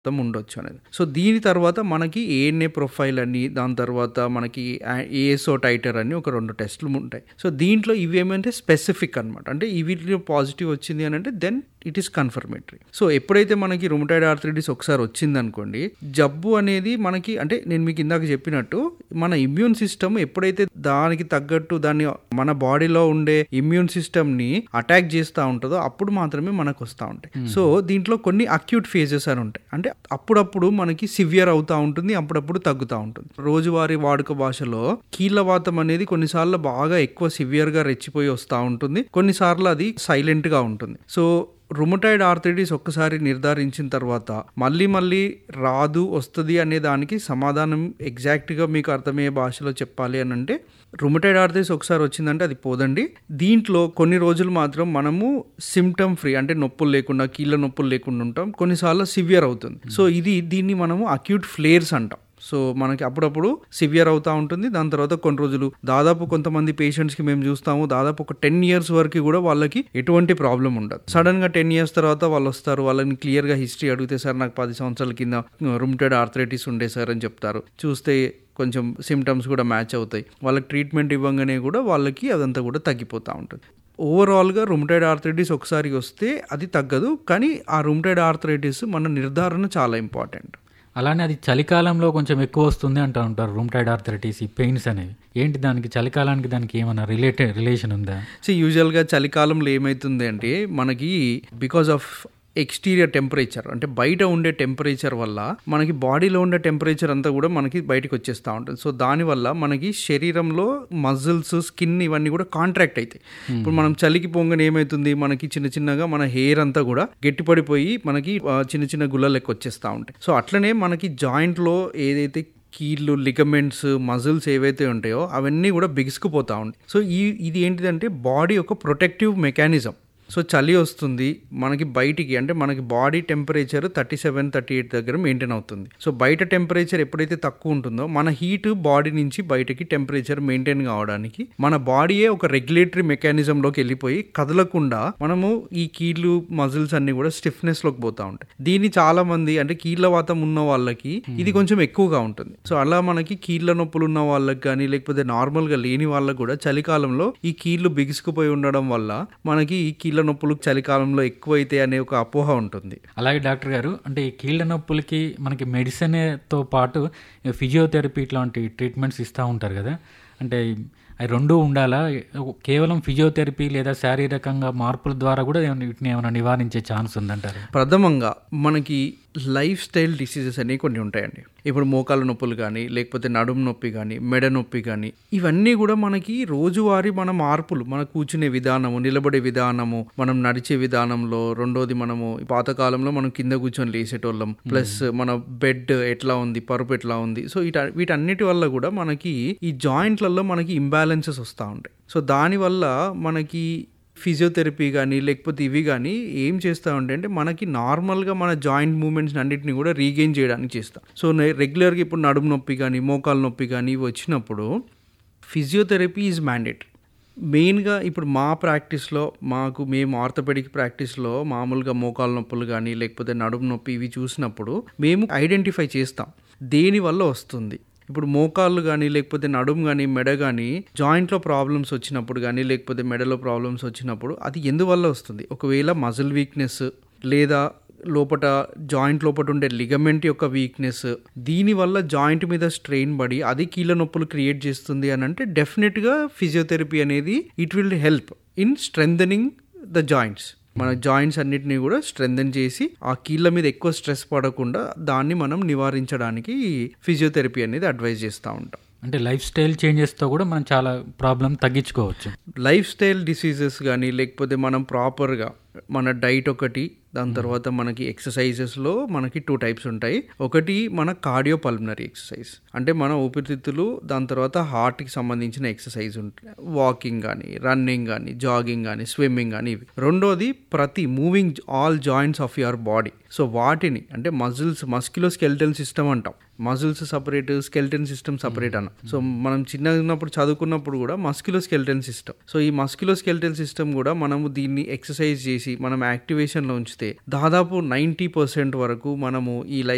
మొత్తం ఉండొచ్చు అనేది సో దీని తర్వాత మనకి ఏఎన్ఏ ప్రొఫైల్ అని దాని తర్వాత మనకి ఏఎస్ఓ టైటర్ అని ఒక రెండు టెస్టులు ఉంటాయి సో దీంట్లో ఇవి ఏమంటే స్పెసిఫిక్ అనమాట అంటే ఇవి పాజిటివ్ వచ్చింది అని అంటే then it is confirmatory so ఎప్పుడైతే మనకి రుమటైడ్ ఆర్థరైటిస్ ఒకసారి వచ్చింది అనుకోండి జబ్బు అనేది మనకి అంటే నేను మీకు ఇందాక చెప్పినట్టు మన ఇమ్యూన్ సిస్టమ్ ఎప్పుడైతే దానికి తగ్గట్టు దాన్ని మన బాడీలో ఉండే ఇమ్యూన్ సిస్టమ్ని అటాక్ చేస్తూ ఉంటుందో అప్పుడు మాత్రమే మనకు వస్తూ ఉంటాయి సో దీంట్లో కొన్ని అక్యూట్ ఫేజెస్ అని ఉంటాయి అంటే అప్పుడప్పుడు మనకి సివియర్ అవుతూ ఉంటుంది అప్పుడప్పుడు తగ్గుతూ ఉంటుంది రోజువారీ వాడుక భాషలో కీళ్ళవాతం అనేది కొన్నిసార్లు బాగా ఎక్కువ సివియర్గా రెచ్చిపోయి వస్తూ ఉంటుంది కొన్నిసార్లు అది సైలెంట్గా ఉంటుంది సో రుమటైడ్ ఆర్థరైటిస్ ఒక్కసారి నిర్ధారించిన తర్వాత మళ్ళీ మళ్ళీ రాదు వస్తుంది అనే దానికి సమాధానం ఎగ్జాక్ట్గా మీకు అర్థమయ్యే భాషలో చెప్పాలి అని అంటే రుమటైడ్ ఆర్థరైటిస్ ఒకసారి వచ్చిందంటే అది పోదండి దీంట్లో కొన్ని రోజులు మాత్రం మనము సిమ్టమ్ ఫ్రీ అంటే నొప్పులు లేకుండా కీళ్ళ నొప్పులు లేకుండా ఉంటాం కొన్నిసార్లు సివియర్ అవుతుంది సో ఇది దీన్ని మనము అక్యూట్ ఫ్లేర్స్ అంటాం సో మనకి అప్పుడప్పుడు సివియర్ అవుతూ ఉంటుంది దాని తర్వాత కొన్ని రోజులు దాదాపు కొంతమంది పేషెంట్స్కి మేము చూస్తాము దాదాపు ఒక టెన్ ఇయర్స్ వరకు కూడా వాళ్ళకి ఎటువంటి ప్రాబ్లం ఉండదు సడన్గా టెన్ ఇయర్స్ తర్వాత వాళ్ళు వస్తారు వాళ్ళని క్లియర్గా హిస్టరీ అడిగితే సార్ నాకు పది సంవత్సరాల కింద రుమ్టెడ్ ఆర్థరైటిస్ ఉండే సార్ అని చెప్తారు చూస్తే కొంచెం సిమ్టమ్స్ కూడా మ్యాచ్ అవుతాయి వాళ్ళకి ట్రీట్మెంట్ ఇవ్వగానే కూడా వాళ్ళకి అదంతా కూడా తగ్గిపోతూ ఉంటుంది ఓవరాల్గా రుమటైడ్ ఆర్థరైటిస్ ఒకసారి వస్తే అది తగ్గదు కానీ ఆ రుమటైడ్ ఆర్థరైటిస్ మన నిర్ధారణ చాలా ఇంపార్టెంట్ అలానే అది చలికాలంలో కొంచెం ఎక్కువ వస్తుంది అంటూ ఉంటారు రూమ్టైడ్ ఆర్థరైటిస్ ఈ పెయిన్స్ అనేవి ఏంటి దానికి చలికాలానికి దానికి ఏమైనా రిలేటెడ్ రిలేషన్ ఉందా సో యూజువల్గా చలికాలంలో ఏమవుతుంది అంటే మనకి బికాస్ ఆఫ్ ఎక్స్టీరియర్ టెంపరేచర్ అంటే బయట ఉండే టెంపరేచర్ వల్ల మనకి బాడీలో ఉండే టెంపరేచర్ అంతా కూడా మనకి బయటకు వచ్చేస్తూ ఉంటుంది సో దానివల్ల మనకి శరీరంలో మజిల్స్ స్కిన్ ఇవన్నీ కూడా కాంట్రాక్ట్ అవుతాయి ఇప్పుడు మనం చలికి పొంగని ఏమవుతుంది మనకి చిన్న చిన్నగా మన హెయిర్ అంతా కూడా గట్టిపడిపోయి మనకి చిన్న చిన్న గుళ్ళ లెక్క వచ్చేస్తూ ఉంటాయి సో అట్లనే మనకి జాయింట్లో ఏదైతే కీళ్ళు లిగమెంట్స్ మజిల్స్ ఏవైతే ఉంటాయో అవన్నీ కూడా బిగుసుకుపోతూ ఉంటాయి సో ఈ ఇది ఏంటిదంటే బాడీ ఒక ప్రొటెక్టివ్ మెకానిజం సో చలి వస్తుంది మనకి బయటికి అంటే మనకి body temperature thirty seven thirty eight దగ్గర మెయింటైన్ అవుతుంది సో బయట టెంపరేచర్ ఎప్పుడైతే తక్కువ ఉంటుందో మన హీట్ బాడీ నుంచి బయటకి టెంపరేచర్ మెయింటైన్ కావడానికి మన బాడీయే ఒక రెగ్యులేటరీ మెకానిజంలోకి వెళ్ళిపోయి కదలకుండా మనము ఈ కీళ్ళు మజిల్స్ అన్ని కూడా స్టిఫ్నెస్ లోకి పోతా ఉంటాయి దీన్ని చాలా మంది అంటే కీళ్ళ వాతం ఉన్న వాళ్ళకి ఇది కొంచెం ఎక్కువగా ఉంటుంది సో అలా మనకి కీళ్ళ నొప్పులు ఉన్న వాళ్ళకి కానీ లేకపోతే నార్మల్ గా లేని వాళ్ళకి కూడా చలికాలంలో ఈ కీళ్ళు బిగుసుకుపోయి ఉండడం వల్ల మనకి ఈ కీళ్ళ నొప్పులు చలికాలంలో ఎక్కువైతే అనే ఒక అపోహ ఉంటుంది అలాగే డాక్టర్ గారు అంటే ఈ కీళ్ళ నొప్పులకి మనకి మెడిసిన్తో పాటు ఫిజియోథెరపీ ఇట్లాంటి ట్రీట్మెంట్స్ ఇస్తూ ఉంటారు కదా అంటే అవి రెండు ఉండాలా కేవలం ఫిజియోథెరపీ లేదా శారీరకంగా మార్పుల ద్వారా కూడా వీటిని ఏమైనా నివారించే ఛాన్స్ ఉందంటారు ప్రథమంగా మనకి లైఫ్ స్టైల్ డిసీజెస్ అనేవి కొన్ని ఉంటాయండి ఇప్పుడు మోకాల నొప్పులు కానీ లేకపోతే నడుము నొప్పి కానీ మెడ నొప్పి కానీ ఇవన్నీ కూడా మనకి రోజువారీ మన మార్పులు మన కూర్చునే విధానము నిలబడే విధానము మనం నడిచే విధానంలో రెండోది మనము పాతకాలంలో మనం కింద కూర్చొని లేసేటోళ్ళం ప్లస్ మన బెడ్ ఎట్లా ఉంది పరుపు ఎట్లా ఉంది సో వీట వీటన్నిటి వల్ల కూడా మనకి ఈ జాయింట్లలో మనకి ఇంబ్యాలెన్సెస్ వస్తూ ఉంటాయి సో దానివల్ల మనకి ఫిజియోథెరపీ కానీ లేకపోతే ఇవి కానీ ఏం చేస్తూ ఉంటే అంటే మనకి నార్మల్గా మన జాయింట్ మూమెంట్స్ అన్నింటినీ కూడా రీగెయిన్ చేయడానికి చేస్తాం సో రెగ్యులర్గా ఇప్పుడు నడుము నొప్పి కానీ మోకాల నొప్పి కానీ ఇవి వచ్చినప్పుడు ఫిజియోథెరపీ ఈజ్ మ్యాండేటరీ మెయిన్గా ఇప్పుడు మా ప్రాక్టీస్లో మాకు మేము ఆర్థోపెడిక్ ప్రాక్టీస్లో మామూలుగా మోకాల నొప్పులు కానీ లేకపోతే నడుము నొప్పి ఇవి చూసినప్పుడు మేము ఐడెంటిఫై చేస్తాం దేనివల్ల వస్తుంది ఇప్పుడు మోకాళ్ళు కానీ లేకపోతే నడుము కానీ మెడ కానీ జాయింట్లో ప్రాబ్లమ్స్ వచ్చినప్పుడు కానీ లేకపోతే మెడలో ప్రాబ్లమ్స్ వచ్చినప్పుడు అది ఎందువల్ల వస్తుంది ఒకవేళ మజిల్ వీక్నెస్ లేదా లోపల జాయింట్ లోపల ఉండే లిగమెంట్ యొక్క వీక్నెస్ దీనివల్ల జాయింట్ మీద స్ట్రెయిన్ పడి అది కీళ్ళ నొప్పులు క్రియేట్ చేస్తుంది అని అంటే డెఫినెట్గా ఫిజియోథెరపీ అనేది it will help in strengthening the joints మన జాయింట్స్ అన్నిటిని కూడా స్ట్రెంథన్ చేసి ఆ కీళ్ళ మీద ఎక్కువ స్ట్రెస్ పడకుండా దాన్ని మనం నివారించడానికి ఫిజియోథెరపీ అనేది అడ్వైజ్ చేస్తూ ఉంటాం అంటే లైఫ్ స్టైల్ చేంజెస్తో కూడా మనం చాలా ప్రాబ్లం తగ్గించుకోవచ్చు లైఫ్ స్టైల్ డిసీజెస్ కానీ లేకపోతే మనం ప్రాపర్గా మన డైట్ ఒకటి దాని తర్వాత మనకి ఎక్సర్సైజెస్లో మనకి టూ టైప్స్ ఉంటాయి ఒకటి మన కార్డియో పల్మనరీ ఎక్సర్సైజ్ అంటే మన ఊపిరితిత్తులు దాని తర్వాత హార్ట్కి సంబంధించిన ఎక్సర్సైజ్ ఉంటాయి వాకింగ్ కానీ రన్నింగ్ కానీ జాగింగ్ కానీ స్విమ్మింగ్ కానీ ఇవి రెండోది ప్రతి moving all joints of your body so వాటిని అంటే మజిల్స్ మస్క్యులో స్కెల్టన్ సిస్టమ్ అంటాం muscles separate skeleton system separate అన్న సో మనం చిన్నగా ఉన్నప్పుడు చదువుకున్నప్పుడు కూడా మస్క్యులో స్కెల్టన్ సిస్టమ్ సో ఈ మస్క్యులో స్కెల్టన్ సిస్టమ్ కూడా మనము దీన్ని ఎక్సర్సైజ్ చేసి మనం యాక్టివేషన్లో ఉంచితే దాదాపు నైంటీ పర్సెంట్ వరకు మనము ఈ లైఫ్